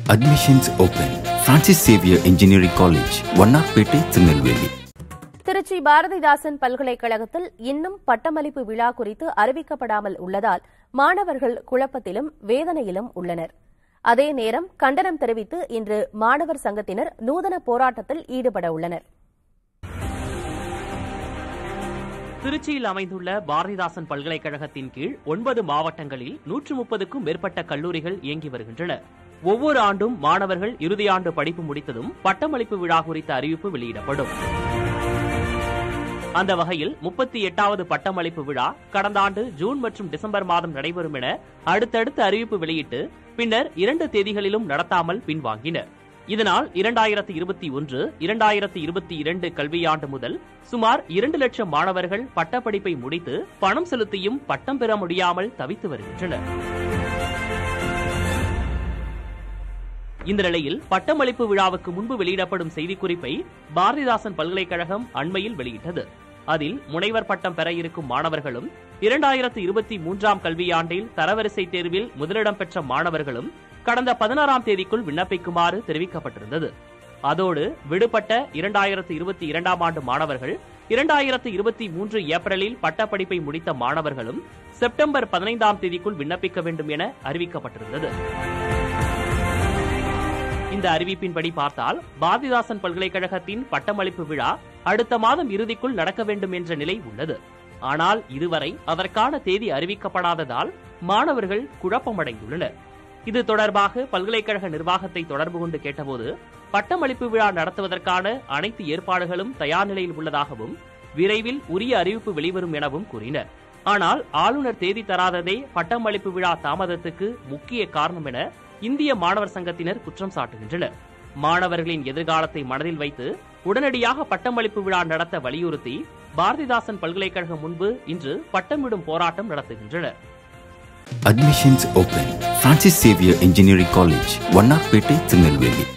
Admissions open. Francis Xavier Engineering College, Vannarpettai Tirunelveli Trichy Bharathidasan பல்கலைக்கழகத்தில் இன்னும் பட்டமளிப்பு விழா குறித்து அறிவிக்கப்படாமல் உள்ளதால் மாணவர்கள் குழப்பத்திலும் வேதனையிலும் உள்ளனர் அதே நேரம் கண்டனம் தெரிவித்து இன்று மாணவர் சங்கத்தினர் நூதன போராட்டத்தில் ஈடுபட உள்ளனர் திருச்சியில் அமைந்துள்ள பாரதிதாசன் பல்கலைக்கழகத்தின் கீழ் ஒன்பது மாவட்டங்களில் நூற்று முப்பதுக்கும் மேற்பட்ட கல்லூரிகள் இயங்கி வருகின்றன ஒவ்வொரு ஆண்டும் மாணவர்கள் இறுதியாண்டு படிப்பு முடித்ததும் பட்டமளிப்பு விழா குறித்த அறிவிப்பு வெளியிடப்படும் அந்த வகையில் முப்பத்தி எட்டாவது பட்டமளிப்பு விழா கடந்த ஆண்டு ஜூன் மற்றும் டிசம்பர் மாதம் நடைபெறும் என அடுத்தடுத்து அறிவிப்பு வெளியிட்டு பின்னர் இரண்டு தேதிகளிலும் நடத்தாமல் பின்வாங்கினர் இதனால் இரண்டாயிரத்தி இருபத்தி ஒன்று இரண்டாயிரத்தி இருபத்தி இரண்டு கல்வியாண்டு முதல் சுமார் இரண்டு லட்சம் மாணவர்கள் பட்டப்படிப்பை முடித்து பணம் செலுத்தியும் பட்டம் பெற முடியாமல் தவித்து வருகின்றனர் இந்த நிலையில் பட்டமளிப்பு விழாவுக்கு முன்பு வெளியிடப்படும் செய்திக்குறிப்பை பாரதிதாசன் பல்கலைக்கழகம் அண்மையில் வெளியிட்டது அதில் முனைவர் பட்டம் பெற இருக்கும் மாணவர்களும் இரண்டாயிரத்து இருபத்தி மூன்றாம் கல்வியாண்டில் தரவரிசை தேர்வில் முதலிடம் பெற்ற மாணவர்களும் கடந்த பதினாறாம் தேதிக்குள் விண்ணப்பிக்குமாறு தெரிவிக்கப்பட்டிருந்தது அதோடு விடுபட்ட இரண்டாயிரத்து இருபத்தி இரண்டாம் ஆண்டு மாணவர்கள் இரண்டாயிரத்து இருபத்தி மூன்று ஏப்ரலில் பட்டப்படிப்பை முடித்த மாணவர்களும் செப்டம்பர் பதினைந்தாம் தேதிக்குள் விண்ணப்பிக்க வேண்டும் என அறிவிக்கப்பட்டிருந்தது இந்த அறிவிப்பின்படி பார்த்தால் பாரதிதாசன் பல்கலைக்கழகத்தின் பட்டமளிப்பு விழா அடுத்த மாதம் இறுதிக்குள் நடக்க வேண்டும் என்ற நிலை உள்ளது ஆனால் இதுவரை அதற்கான தேதி அறிவிக்கப்படாததால் மாணவர்கள் குழப்பமடைந்துள்ளனர் இது தொடர்பாக பல்கலைக்கழக நிர்வாகத்தை தொடர்பு கொண்டு கேட்டபோது பட்டமளிப்பு விழா நடத்துவதற்கான அனைத்து ஏற்பாடுகளும் தயார் நிலையில் உள்ளதாகவும் விரைவில் உரிய அறிவிப்பு வெளிவரும் எனவும் கூறினர் ஆனால் ஆளுநர் தேதி தராததே பட்டமளிப்பு விழா தாமதத்துக்கு முக்கிய காரணம் என இந்திய மாணவர் சங்கத்தினர் குற்றம் சாட்டுகின்றனர் மாணவர்களின் எதிர்காலத்தை மனதில் வைத்து உடனடியாக பட்டமளிப்பு விழா நடத்த வலியுறுத்தி பாரதிதாசன் பல்கலைக்கழகம் முன்பு இன்று பட்டமிடும் போராட்டம் நடத்துகின்றனர் Admissions open. Francis Xavier Engineering College, Vannarpettai Tirunelveli